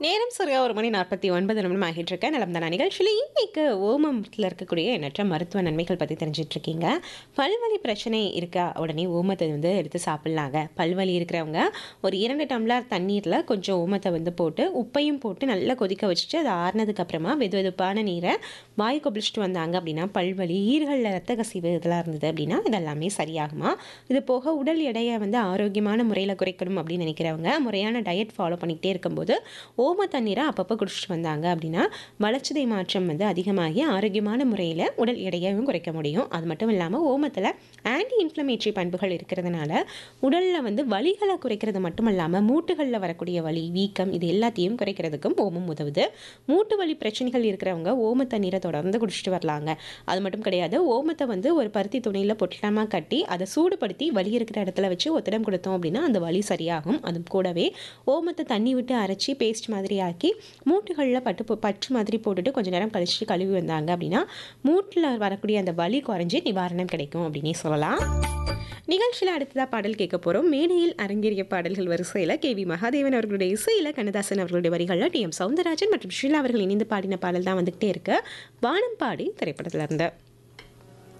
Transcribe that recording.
நேரம் சரியா ஒரு மணி நாற்பத்தி ஒன்பது நிமிடம் ஆகிட்டு இருக்க நலம் தானா நிகழ்ச்சியில் இன்னைக்கு ஓமத்தில் இருக்கக்கூடிய எண்ணற்ற மருத்துவ நன்மைகள் பற்றி தெரிஞ்சிட்டு இருக்கீங்க பல்வலி பிரச்சனை இருக்கா உடனே ஓமத்தை வந்து எடுத்து சாப்பிட்லாங்க பல்வலி இருக்கிறவங்க ஒரு இரண்டு டம்ளர் தண்ணீரில் கொஞ்சம் ஓமத்தை வந்து போட்டு உப்பையும் போட்டு நல்லா கொதிக்க வச்சுட்டு அது ஆறுனதுக்கு அப்புறமா வெது வெதுப்பான நீரை வாய் கொபிளிச்சுட்டு வந்தாங்க அப்படின்னா பல்வலி ஈர்களில் ரத்த கசிவு இதெல்லாம் இருந்தது அப்படின்னா இதெல்லாமே சரியாகுமா இது போக உடல் எடையை வந்து ஆரோக்கியமான முறையில் குறைக்கணும் அப்படின்னு நினைக்கிறவங்க முறையான டயட் ஃபாலோ பண்ணிக்கிட்டே இருக்கும்போது ஓம தண்ணீரை அப்பப்போ குடிச்சிட்டு வந்தாங்க அப்படின்னா வளர்ச்சிதை மாற்றம் வந்து அதிகமாகி ஆரோக்கியமான முறையில் உடல் எடையையும் குறைக்க முடியும் அது மட்டும் இல்லாமல் ஓமத்தில் ஆன்டி இன்ஃப்ளமேட்டரி பண்புகள் இருக்கிறதுனால உடலில் வந்து வலிகளை குறைக்கிறது மட்டும் இல்லாமல் மூட்டுகளில் வரக்கூடிய வலி வீக்கம் இது எல்லாத்தையும் குறைக்கிறதுக்கும் ஓமம் உதவுது மூட்டு வலி பிரச்சனைகள் இருக்கிறவங்க ஓம தண்ணீரை தொடர்ந்து குடிச்சிட்டு வரலாங்க அது மட்டும் கிடையாது ஓமத்தை வந்து ஒரு பருத்தி துணியில் பொட்டலமாக கட்டி அதை சூடுபடுத்தி வலி இருக்கிற இடத்துல வச்சு ஒத்தடம் கொடுத்தோம் அப்படின்னா அந்த வலி சரியாகும் அது கூடவே ஓமத்தை தண்ணி விட்டு அரைச்சி பேஸ்ட் மாதிரி ஆக்கி மூட்டுகளில் பட்டு போ- பற்று மாதிரி போட்டுட்டு கொஞ்ச நேரம் கழிச்சு கழுவி வந்தாங்க அப்படின்னா மூட்டில் வரக்கூடிய அந்த வலி குறைஞ்சி நிவாரணம் கிடைக்கும் அப்படின்னே சொல்லலாம் நிகழ்ச்சியில் அடுத்ததாக பாடல் கேட்க போகிறோம் மேடையில் அரங்கேறிய பாடல்கள் வரிசையில் கே வி மகாதேவன் அவர்களுடைய இசையில் கண்ணதாசன் அவர்களுடைய வரிகளில் டி எம் சவுந்தரராஜன் மற்றும் ஷீலா அவர்கள் இணைந்து பாடின பாடல் தான் வந்துகிட்டே இருக்கு வானம் பாடி திரைப்படத்துல இருந்து